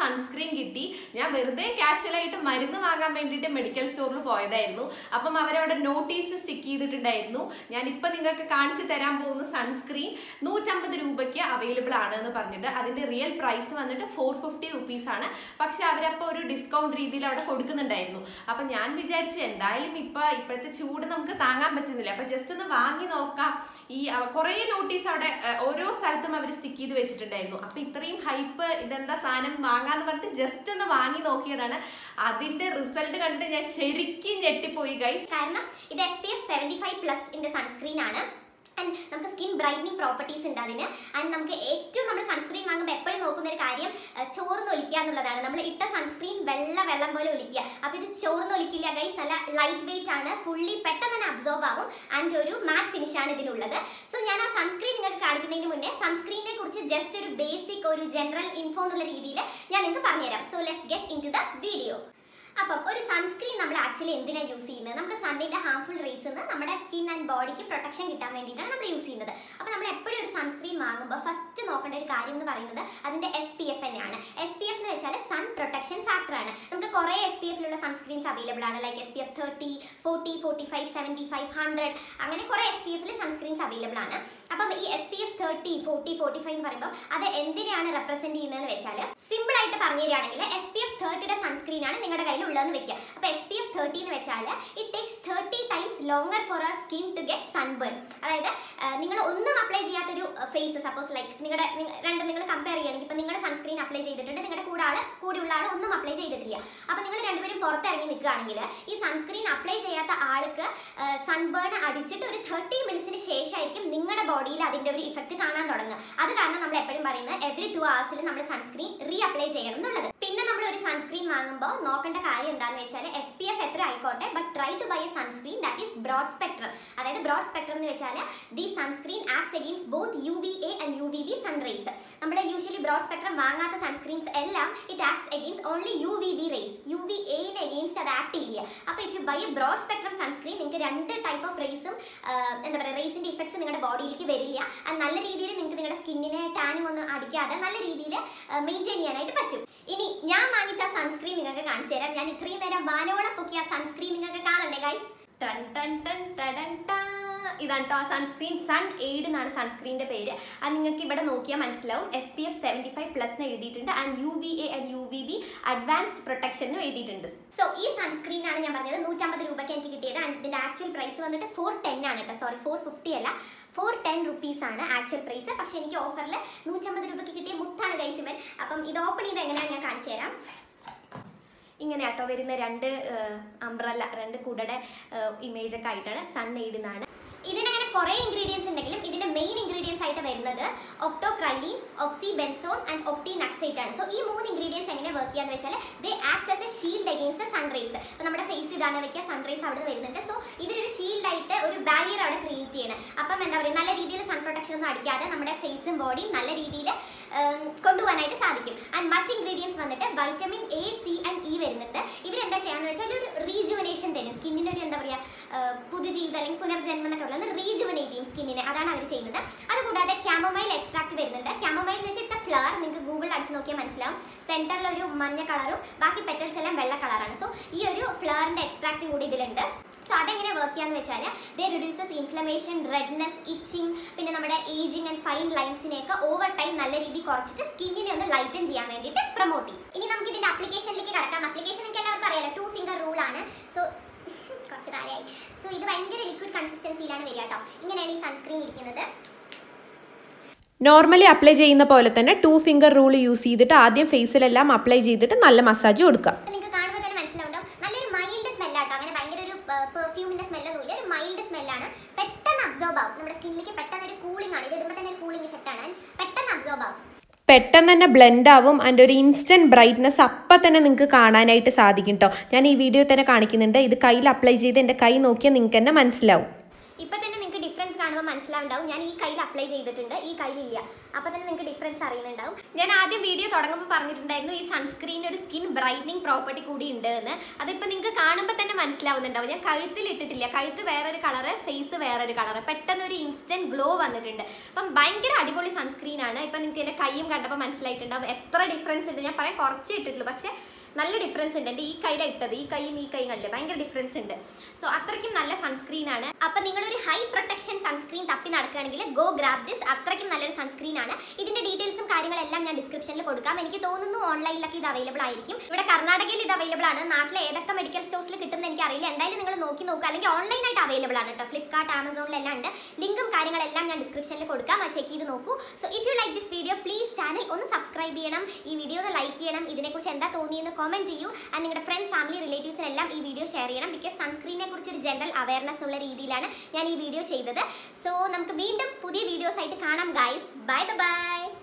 Sunscreen കിട്ടി ഞാൻ വെറുതെ കാഷ്വൽ ആയിട്ട് മരുന്ന് വാങ്ങാൻ വേണ്ടിയിട്ട് മെഡിക്കൽ സ്റ്റോറിൽ പോയതായിരുന്നു അപ്പം അവരവിടെ നോട്ടീസ് സ്റ്റിക്ക് ചെയ്തിട്ടുണ്ടായിരുന്നു ഞാൻ ഇപ്പൊ നിങ്ങൾക്ക് കാണിച്ചു തരാൻ പോകുന്ന സൺസ്ക്രീൻ നൂറ്റമ്പത് രൂപയ്ക്ക് അവൈലബിൾ ആണ് എന്ന് പറഞ്ഞിട്ട് അതിന്റെ റിയൽ പ്രൈസ് വന്നിട്ട് ഫോർ ഫിഫ്റ്റി റുപ്പീസ് ആണ് പക്ഷെ അവരപ്പോൾ ഒരു ഡിസ്കൗണ്ട് രീതിയിൽ അവിടെ കൊടുക്കുന്നുണ്ടായിരുന്നു അപ്പൊ ഞാൻ വിചാരിച്ചു എന്തായാലും ഇപ്പൊ ഇപ്പോഴത്തെ ചൂട് നമുക്ക് താങ്ങാൻ പറ്റുന്നില്ല അപ്പൊ ജസ്റ്റ് ഒന്ന് വാങ്ങി നോക്കാം ഈ അവ- കുറേ നോട്ടീസ് അവിടെ അഹ്, ഓരോ സ്ഥലത്തും അവർ സ്റ്റിക്ക് ചെയ്ത് വെച്ചിട്ടുണ്ടായിരുന്നു അപ്പൊ ഇത്രയും ഹൈപ്പ് ഇതെന്താ സാധനം വാങ്ങാന്ന് പറഞ്ഞിട്ട് ജസ്റ്റ് ഒന്ന് വാങ്ങി നോക്കിയതാണ് അതിന്റെ റിസൾട്ട് കണ്ടിട്ട് ഞാൻ ശരിക്കും ഞെട്ടിപ്പോയി ഗൈസ് കാരണം ഇത് S P F seventy five പ്ലസിന്റെ സൺസ്ക്രീൻ ആണ് ആൻഡ് നമുക്ക് സ്കിൻ ബ്രൈറ്റനിങ് പ്രോപ്പർട്ടീസ് ഉണ്ട് അതിന് ആൻഡ് നമുക്ക് ഏറ്റവും നമ്മൾ സൺസ്ക്രീൻ വാങ്ങുമ്പോൾ എപ്പോഴും നോക്കുന്ന ഒരു കാര്യം അഹ് ചോർന്ന് ഒലിക്കുക എന്നുള്ളതാണ് നമ്മൾ ഇട്ട സൺസ്ക്രീൻ വെള്ള വെള്ളം പോലെ ഒലിക്കുക അപ്പോൾ ഇത് ചോർന്ന് ഒലിക്കില്ല ഗൈസ് നല്ല ലൈറ്റ് വെയിറ്റ് ആണ് ഫുള്ളി പെട്ടെന്ന് തന്നെ അബ്സോർബ് ആകും ആൻഡ് ഒരു മാറ്റ് ഫിനിഷ് ആണ് ഇതിനുള്ളത് സോ ഞാൻ ആ സൺസ്ക്രീൻ നിങ്ങൾക്ക് കാണിക്കുന്നതിന് മുന്നേ സൺസ്ക്രീനെ കുറിച്ച് ജസ്റ്റ് ഒരു ബേസിക് ഒരു ജനറൽ ഇൻഫോ എന്നുള്ള രീതിയിൽ ഞാൻ നിങ്ങൾക്ക് പറഞ്ഞുതരാം so let's get into the video അപ്പം ഒരു സൺസ്ക്രീൻ നമ്മൾ ആക്ച്വലി എന്തിനാണ് യൂസ് ചെയ്യുന്നത് നമുക്ക് സണ്ണിന്റെ ഹാംഫുൾ റേസ് നിന്ന് നമ്മുടെ സ്കിൻ ആൻഡ് ബോഡിക്ക് പ്രൊട്ടക്ഷൻ കിട്ടാൻ വേണ്ടിയിട്ടാണ് നമ്മൾ യൂസ് ചെയ്യുന്നത് അപ്പോൾ നമ്മൾ എപ്പോഴും ഒരു സൺസ്ക്രീൻ വാങ്ങുമ്പോൾ ഫസ്റ്റ് നോക്കേണ്ട ഒരു കാര്യം എന്ന് പറയുന്നത് അതിന്റെ എസ് പി എഫ് തന്നെയാണ് എസ് പി എഫ് എന്ന് വെച്ചാൽ സൺ പ്രൊട്ടക്ഷൻ ഫാക്ടർ ആണ് നമുക്ക് കുറേ എസ് പി എഫിലുള്ള സൺസ്ക്രീൻസ് അവൈലബിൾ ആണ് like S P F thirty forty forty five seventy five hundred അങ്ങനെ കുറേ എസ് പി എഫിൽ സൺസ്ക്രീൻസ് അവൈലബിൾ ആണ് അപ്പം ഈ S P F thirty forty forty five എന്ന് പറയുമ്പോൾ അത് എന്തിനാണ് റെപ്രസെന്റ് ചെയ്യുന്നതെന്ന് വെച്ചാൽ സിമ്പിൾ ആയിട്ട് പറഞ്ഞു തരികയാണെങ്കിൽ എസ് പി എഫ് തേർട്ടിയുടെ സൺസ്ക്രീൻ ആണ് നിങ്ങളുടെ കയ്യിൽ ഉള്ളതെന്ന് വെക്കുക അപ്പോൾ എസ് പി എഫ് തേർട്ടി എന്ന് വെച്ചാൽ it takes thirty times longer for our skin to get sunburn അതായത് നിങ്ങൾ ഒന്നും അപ്ലൈ ചെയ്യാത്തൊരു ഫേസ് സപ്പോസ് ലൈക്ക് നിങ്ങളുടെ രണ്ട് നിങ്ങൾ കമ്പയർ ചെയ്യുകയാണെങ്കിൽ ഇപ്പം നിങ്ങൾ സൺസ്ക്രീൻ അപ്ലൈ ചെയ്തിട്ടുണ്ട് നിങ്ങളുടെ കൂടെ ആൾ കൂടെയുള്ള ആൾ ഒന്നും അപ്ലൈ ചെയ്തിട്ടില്ല അപ്പോൾ നിങ്ങൾ രണ്ടുപേരും പുറത്തിറങ്ങി നിൽക്കുകയാണെങ്കിൽ ഈ സൺസ്ക്രീൻ അപ്ലൈ ചെയ്യാത്ത ആൾക്ക് സൺബേൺ അടിച്ചിട്ട് ഒരു തേർട്ടി മിനിറ്റ്സിന് ശേഷമായിരിക്കും നിങ്ങളുടെ ബോഡിയിൽ അതിൻ്റെ ഒരു ഇഫക്റ്റ് കാണാൻ തുടങ്ങുക അത് കാരണം നമ്മൾ എപ്പോഴും പറയുന്നത് എവറി ടു ഹവേഴ്സിൽ നമ്മൾ സൺസ്ക്രീൻ റീ അപ്ലൈ ചെയ്യണം എന്നുള്ളത് പിന്നെ നമ്മൾ ഒരു സൺസ്ക്രീൻ വാങ്ങുമ്പോൾ നോക്കേണ്ട കാര്യം എന്താണെന്ന് വെച്ചാൽ എസ് പി എഫ് എത്ര ആയിക്കോട്ടെ but try to buy a sunscreen that is broad spectrum അതായത് ബ്രോഡ് സ്പെക്ട്രം എന്ന് വെച്ചാൽ the sunscreen acts against both U V A and U V B sun rays നമ്മൾ യൂഷ്വലി ബ്രോഡ് സ്പെക്ട്രം വാങ്ങാത്ത sunscreens എല്ലാം it acts against only U V B rays U V എന് against അത് act ചെയ്യില്ല അപ്പോൾ if you buy a broad spectrum sunscreen നിങ്ങൾക്ക് രണ്ട് type of റേസും എന്താ പറയുക റേസിന്റെ ഇഫക്ട്സ് നിങ്ങളുടെ ബോഡിയിലേക്ക് വരില്ല അത് നല്ല രീതിയിൽ നിങ്ങൾക്ക് നിങ്ങളുടെ സ്കിന്നിനെ ടാനും ഒന്നും അടിക്കാതെ നല്ല രീതിയിൽ മെയിൻറ്റെയിൻ ചെയ്യാനായിട്ട് പറ്റും ഇനി ഞാൻ വാങ്ങിച്ച സൺസ്ക്രീൻ നിങ്ങൾക്ക് കാണിച്ചു തരാം ഞാൻ ഇത്രയും നേരം വാനോളം പൊക്കിയ സൺസ്ക്രീൻ നിങ്ങൾക്ക് കാണണ്ടേ ഗൈസ് ടൺ ടൺ ടൺ ടടൻ ടാ. ഇതാണ് കേട്ടോ സൺസ്ക്രീൻ സൺ എയ്ഡ് എന്നാണ് സൺസ്ക്രീനിന്റെ പേര് അത് നിങ്ങൾക്ക് ഇവിടെ നോക്കിയാൽ മനസ്സിലാവും S P F seventy five plus എന്ന് എഴുതിയിട്ടുണ്ട് and U V A and U V B advanced protection എന്നും എഴുതിയിട്ടുണ്ട് സോ ഈ സൺസ്ക്രീൻ ആണ് ഞാൻ പറഞ്ഞത് നൂറ്റമ്പത് രൂപയ്ക്ക് എനിക്ക് കിട്ടിയത് and ഇതിന്റെ ആക്ച്വൽ പ്രൈസ് വന്നിട്ട് ഫോർ ടെൻ ആണ് കേട്ടോ സോറി ഫോർ ഫിഫ്റ്റി അല്ല ഫോർ ടെൻ റുപ്പീസ് ആണ് ആക്ച്വൽ പ്രൈസ് പക്ഷെ എനിക്ക് ഓഫറിൽ നൂറ്റമ്പത് രൂപയ്ക്ക് കിട്ടിയ മുത്താണ് ഗൈസ് ഇവൻ അപ്പം ഇത് ഓപ്പൺ ചെയ്ത് എങ്ങനെയാണ് ഞാൻ കാണിച്ചു തരാം ഇങ്ങനെ ആട്ടോ വരുന്ന രണ്ട് അംബ്രല്ല രണ്ട് കുടയുടെ ഇമേജ് ഒക്കെ ആയിട്ടാണ് സൺ എയ്ഡ് എന്നാണ് ഇതിനങ്ങനെ കുറേ ഇൻഗ്രീഡിയൻസ് ഉണ്ടെങ്കിലും ഇതിന്റെ മെയിൻ ഇൻഗ്രീഡിയൻസ് ആയിട്ട് വരുന്നത് ഒക്ടോക്രൈലീൻ ഒക്സി ബെൻസോൺ ആൻഡ് ഒക്ടി നക്സൈറ്റ് ആണ് സോ ഈ മൂന്ന് ഇൻഗ്രീഡിയൻസ് എങ്ങനെ വർക്ക് ചെയ്യാന്ന് വെച്ചാൽ they act as a shield against sunrise അപ്പോൾ നമ്മുടെ ഫേസ് ഇതാണ് വെക്കുക സൺറൈസ് അവിടെ നിന്ന് വരുന്നുണ്ട് സോ ഇവരൊരു ഷീൽഡ് ആയിട്ട് ഒരു ബാരിയർ അവിടെ ക്രിയേറ്റ് ചെയ്യണം അപ്പം എന്താ പറയുക നല്ല രീതിയിൽ സൺ പ്രൊട്ടക്ഷൻ ഒന്നും അടിക്കാതെ നമ്മുടെ ഫേസും ബോഡിയും നല്ല രീതിയിൽ കൊണ്ടുപോകാനായിട്ട് സാധിക്കും ആൻഡ് മറ്റ് ഇൻഗ്രീഡിയൻസ് വന്നിട്ട് vitamin A C and E വരുന്നുണ്ട് ഇവരെന്താ ചെയ്യാന്ന് വെച്ചാൽ ഒരു റീജുവനേഷൻ തരും സ്കിന്നിന് ഒരു എന്താ പറയുക പുതുജീവിതം അല്ലെങ്കിൽ പുനർജന്മം എന്നൊക്കെ ഉള്ളത് റീജുവനേറ്റ് ചെയ്യും സ്കിന്നിനെ അതാണ് അവർ ചെയ്യുന്നത് അതുകൂടാതെ ക്യാമമൈൽ എക്സ്ട്രാക്ട് വരുന്നുണ്ട് ക്യാമമൈൽ എന്ന് വെച്ചാൽ ഇറ്റ്സ് എ ഫ്ലവർ നിങ്ങൾക്ക് ഗൂഗിളിൽ അടിച്ച് നോക്കിയാൽ മനസ്സിലാവും സെൻറ്ററിൽ ഒരു മഞ്ഞ കളറും ബാക്കി പെറ്റൽസ് എല്ലാം വെള്ള കളറാണ് സോ ഈ ഒരു ഫ്ലവറിന്റെ എക്സ്ട്രാക്റ്റും കൂടി ഇതിലുണ്ട് സോ അതെങ്ങനെ വർക്ക് ചെയ്യാന്ന് വെച്ചാൽ they reduces inflammation redness itching പിന്നെ നമ്മുടെ ഏജിങ് ആൻഡ് ഫൈൻ ലൈൻസിനെയൊക്കെ ഓവർ ടൈം നല്ല രീതിയിൽ കുറച്ചിട്ട് സ്കിന്നിനെ ഒന്ന് ലൈറ്റൻ ചെയ്യാൻ വേണ്ടിയിട്ട് പ്രൊമോട്ട് ചെയ്യും ഇനി നമുക്ക് ഇതിന്റെ അപ്ലിക്കേഷനിലേക്ക് കടക്കാം അപ്ലിക്കേഷൻ നിങ്ങൾക്ക് എല്ലാവർക്കും അറിയാലോ ടു ഫിംഗർ റൂൾ ആണ് സോ കുറച്ച് താഴെയായി സോ ഇത് ഭയങ്കര ലിക്വിഡ് കൺസിസ്റ്റൻസിയിലാണ് വരിക കേട്ടോ ഇങ്ങനെയാണ് ഈ സൺസ്ക്രീൻ ഇരിക്കുന്നത് നോർമലി അപ്ലൈ ചെയ്യുന്ന പോലെ തന്നെ ടു ഫിംഗർ റൂൾ യൂസ് ചെയ്തിട്ട് ആദ്യം ഫേസിലെല്ലാം അപ്ലൈ ചെയ്തിട്ട് നല്ല മസാജ് കൊടുക്കുക അപ്പൊ നിങ്ങൾക്ക് കാണുമ്പോൾ തന്നെ മനസ്സിലാവുണ്ടാവും നല്ലൊരു മൈൽഡ് സ്മെല്ലാട്ടോ അങ്ങനെ ഭയങ്കര ഒരു പെർഫ്യൂമിന്റെ സ്മെല്ലൊന്നുമില്ല ഒരു മൈൽഡ് സ്മെല്ലാണ് പെട്ടെന്ന് അബ്സോർബ് ആവും നമ്മുടെ സ്കിന്നിലേക്ക് പെട്ടെന്ന് ഒരു കൂളിംഗ് ആണ് ഇത് ഇടുമ്പോൾ തന്നെ ഒരു കൂളിംഗ് ഇഫക്റ്റ് ആണ് പെട്ടെന്ന് അബ്സോർബ് ആവും പെട്ടെന്ന് തന്നെ ബ്ലെൻഡ് ആവും അതിൻ്റെ ഒരു ഇൻസ്റ്റൻറ്റ് ബ്രൈറ്റ്നസ് അപ്പം തന്നെ നിങ്ങൾക്ക് കാണാനായിട്ട് സാധിക്കും കേട്ടോ ഞാൻ ഈ വീഡിയോ തന്നെ കാണിക്കുന്നുണ്ട് ഇത് കയ്യിൽ അപ്ലൈ ചെയ്ത് എൻ്റെ കൈ നോക്കിയാൽ നിങ്ങൾക്ക് തന്നെ മനസ്സിലാവും ഇപ്പൊ തന്നെ നിങ്ങൾക്ക് ഡിഫറൻസ് കാണുമ്പോൾ കാണുമ്പോൾ മനസ്സിലാവുണ്ടാവും ഞാൻ ഈ കയ്യിൽ അപ്ലൈ ചെയ്തിട്ടുണ്ട് ഈ കയ്യിലില്ല അപ്പോൾ തന്നെ നിങ്ങൾക്ക് ഡിഫറൻസ് അറിയുന്നുണ്ടാവും ഞാൻ ആദ്യം വീഡിയോ തുടങ്ങുമ്പോൾ പറഞ്ഞിട്ടുണ്ടായിരുന്നു ഈ സൺസ്ക്രീൻ ഒരു സ്കിൻ ബ്രൈറ്റനിങ് പ്രോപ്പർട്ടി കൂടി ഉണ്ട് എന്ന് അതിപ്പോൾ നിങ്ങൾക്ക് കാണുമ്പോൾ തന്നെ മനസ്സിലാവുന്നുണ്ടാവും ഞാൻ കഴുത്തിൽ ഇട്ടിട്ടില്ല കഴുത്ത് വേറൊരു കളറ് ഫേസ് വേറൊരു കളറ് പെട്ടെന്ന് ഒരു ഇൻസ്റ്റന്റ് ഗ്ലോ വന്നിട്ടുണ്ട് അപ്പം ഭയങ്കര അടിപൊളി സൺസ്ക്രീൻ ആണ് ഇപ്പം നിങ്ങൾക്ക് എൻ്റെ കൈയും കണ്ടപ്പോൾ മനസ്സിലായിട്ടുണ്ടാവും എത്ര ഡിഫറൻസ് ഉണ്ട് ഞാൻ പറയാൻ കുറച്ചേ ഇട്ടിട്ടുള്ളൂ പക്ഷേ നല്ല ഡിഫറൻസ് ഉണ്ട് എൻ്റെ ഈ കയ്യിലാണ് ഇട്ടത് ഈ കൈയും ഈ കൈയും കണ്ടില്ലേ ഭയങ്കര ഡിഫറൻസ് ഉണ്ട് സോ അത്രയ്ക്കും നല്ല സൺസ്ക്രീൻ ആണ് അപ്പൊ നിങ്ങളൊരു ഹൈ പ്രൊട്ടക്ഷൻ സൺസ്ക്രീൻ തപ്പി നടക്കുകയാണെങ്കിൽ ഗോ ഗ്രാബ് ദിസ് അത്രയ്ക്കും നല്ലൊരു സൺസ്ക്രീൻ ആണ് ഇതിന്റെ ഡീറ്റെയിൽസും കാര്യങ്ങളെല്ലാം ഞാൻ ഡിസ്ക്രിപ്ഷനിൽ കൊടുക്കാം എനിക്ക് തോന്നുന്നു ഓൺലൈനിലൊക്കെ ഇത് അവൈലബിൾ ആയിരിക്കും ഇവിടെ കർണാടകയിൽ ഇത് അവൈലബിൾ ആണ് നാട്ടിലെ ഏതൊക്കെ മെഡിക്കൽ സ്റ്റോഴ്സിൽ കിട്ടുന്ന എനിക്ക് അറിയില്ല എന്തായാലും നിങ്ങൾ നോക്കി നോക്കുക അല്ലെങ്കിൽ ഓൺലൈനായിട്ട് അവൈലബിൾ ആണ് കേട്ടോ ഫ്ലിപ്കാർട്ട് ആമസോണിലെല്ലാം ഉണ്ട് ലിങ്കും കാര്യങ്ങളെല്ലാം ഞാൻ ഡിസ്ക്രിപ്ഷനിൽ കൊടുക്കാം അത് ചെക്ക് ചെയ്ത് നോക്കൂ so if you like this video please channel ഒന്ന് സബ്സ്ക്രൈബ് ചെയ്യണം ഈ വീഡിയോ ഒന്ന് ലൈക്ക് ചെയ്യണം ഇതിനെക്കുറിച്ച് എന്താ തോന്നിയെന്ന് കോമെന്റ് ചെയ്യൂ ആൻഡ് നിങ്ങളുടെ ഫ്രണ്ട്സ് ഫാമിലി റിലേറ്റീവ്സിനെല്ലാം ഈ വീഡിയോ ഷെയർ ചെയ്യണം ബിക്കോസ് സൺസ്ക്രീനെ കുറിച്ച് ഒരു ജനറൽ അവയർനെസ് എന്നുള്ള രീതിയിലാണ് ഞാൻ ഈ വീഡിയോ ചെയ്തത് സോ നമുക്ക് വീണ്ടും പുതിയ വീഡിയോസ് ആയിട്ട് കാണാം ഗൈസ് ബൈ ദ ബൈ